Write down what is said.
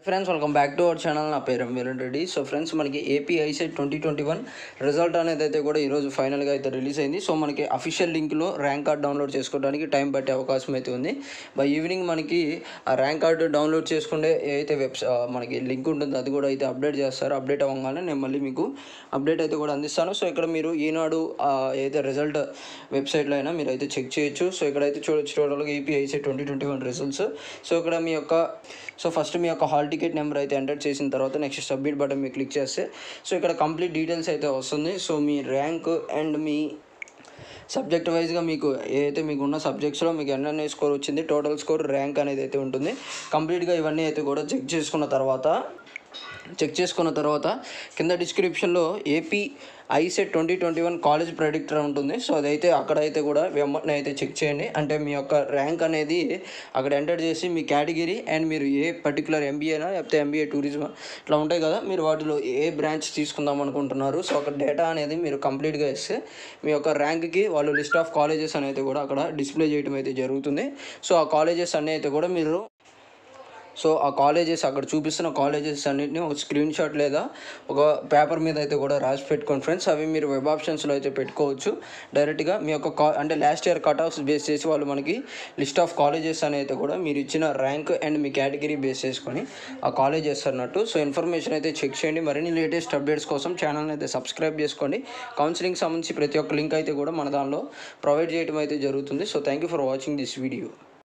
friends welcome back to our channel నా పేరు Veeran Reddy so friends మనకి AP ICET twenty twenty one result అనేది అయితే కూడా ఈరోజు ఫైనల్గా అయితే రిలీజ్ అయింది సో మనకి అఫీషియల్ లింక్లో ర్యాంక్ కార్డ్ డౌన్లోడ్ చేసుకోవడానికి టైం పట్టే అవకాశం అయితే ఉంది బై ఈవినింగ్ మనకి ఆ ర్యాంక్ కార్డు డౌన్లోడ్ చేసుకుంటే ఏదైతే వెబ్స్ ఆ, మనకి లింక్ ఉంటుందో అది కూడా అయితే అప్డేట్ చేస్తారు అప్డేట్ అవ్వగానే నేను మళ్ళీ మీకు అప్డేట్ అయితే కూడా అందిస్తాను సో ఇక్కడ మీరు ఈనాడు ఆ, ఏదైతే రిజల్ట్ వెబ్సైట్లో అయినా మీరు అయితే చెక్ చేయొచ్చు సో ఇక్కడైతే చూడొచ్చు టోటల్గా AP ICET twenty twenty one results so ఇక్కడ మీ యొక్క సో ఫస్ట్ మీ యొక్క హాల్ టికెట్ నెంబర్ అయితే ఎంటర్ చేసిన తర్వాత నెక్స్ట్ సబ్మిట్ బటన్ మీరు క్లిక్ చేస్తే సో ఇక్కడ కంప్లీట్ డీటెయిల్స్ అయితే వస్తుంది సో మీ ర్యాంక్ అండ్ మీ సబ్జెక్ట్ వైజ్గా మీకు ఏదైతే మీకు ఉన్న సబ్జెక్ట్స్లో మీకు ఎన్నెన్ని స్కోర్ వచ్చింది టోటల్ స్కోర్ ర్యాంక్ అనేది అయితే ఉంటుంది కంప్లీట్గా ఇవన్నీ అయితే కూడా చెక్ చేసుకున్న తర్వాత చెక్ చేసుకున్న తర్వాత కింద డిస్క్రిప్షన్లో AP ICET twenty twenty one college predictor ఉంటుంది సో అదైతే అక్కడైతే కూడా వెంబడిని అయితే చెక్ చేయండి అంటే మీ యొక్క ర్యాంక్ అనేది అక్కడ ఎంటర్ చేసి మీ కేటగిరీ అండ్ మీరు ఏ పర్టికులర్ ఎంబీఏనా లేకపోతే ఎంబీఏ టూరిజం ఇట్లా ఉంటాయి కదా మీరు వాటిలో ఏ బ్రాంచ్ తీసుకుందాం అనుకుంటున్నారు సో అక్కడ డేటా అనేది మీరు కంప్లీట్గా ఇస్తే మీ యొక్క ర్యాంక్కి వాళ్ళు లిస్ట్ ఆఫ్ కాలేజెస్ అనేది కూడా అక్కడ డిస్ప్లే చేయడం అయితే జరుగుతుంది సో ఆ కాలేజెస్ అన్నీ అయితే కూడా మీరు సో ఆ కాలేజెస్ అక్కడ చూపిస్తున్న కాలేజెస్ అన్నింటినీ ఒక స్క్రీన్ షాట్ లేదా ఒక పేపర్ మీద అయితే కూడా రాసి పెట్టుకోండి ఫ్రెండ్స్ అవి మీరు వెబ్ ఆప్షన్స్లో అయితే పెట్టుకోవచ్చు డైరెక్ట్గా మీ యొక్క కా అంటే last year cut offs base చేసి వాళ్ళు మనకి లిస్ట్ ఆఫ్ కాలేజెస్ అని అయితే కూడా మీరు ఇచ్చిన ర్యాంక్ అండ్ మీ కేటగిరీ బేస్ చేసుకొని ఆ కాలేజెస్ అన్నట్టు సో ఇన్ఫర్మేషన్ అయితే చెక్ చేయండి మరిన్ని లేటెస్ట్ అప్డేట్స్ కోసం ఛానల్ని అయితే సబ్స్క్రైబ్ చేసుకోండి కౌన్సిలింగ్ సంబంధించి ప్రతి ఒక్క లింక్ అయితే కూడా మన దానిలో ప్రొవైడ్ చేయడం అయితే జరుగుతుంది so thank you for watching this video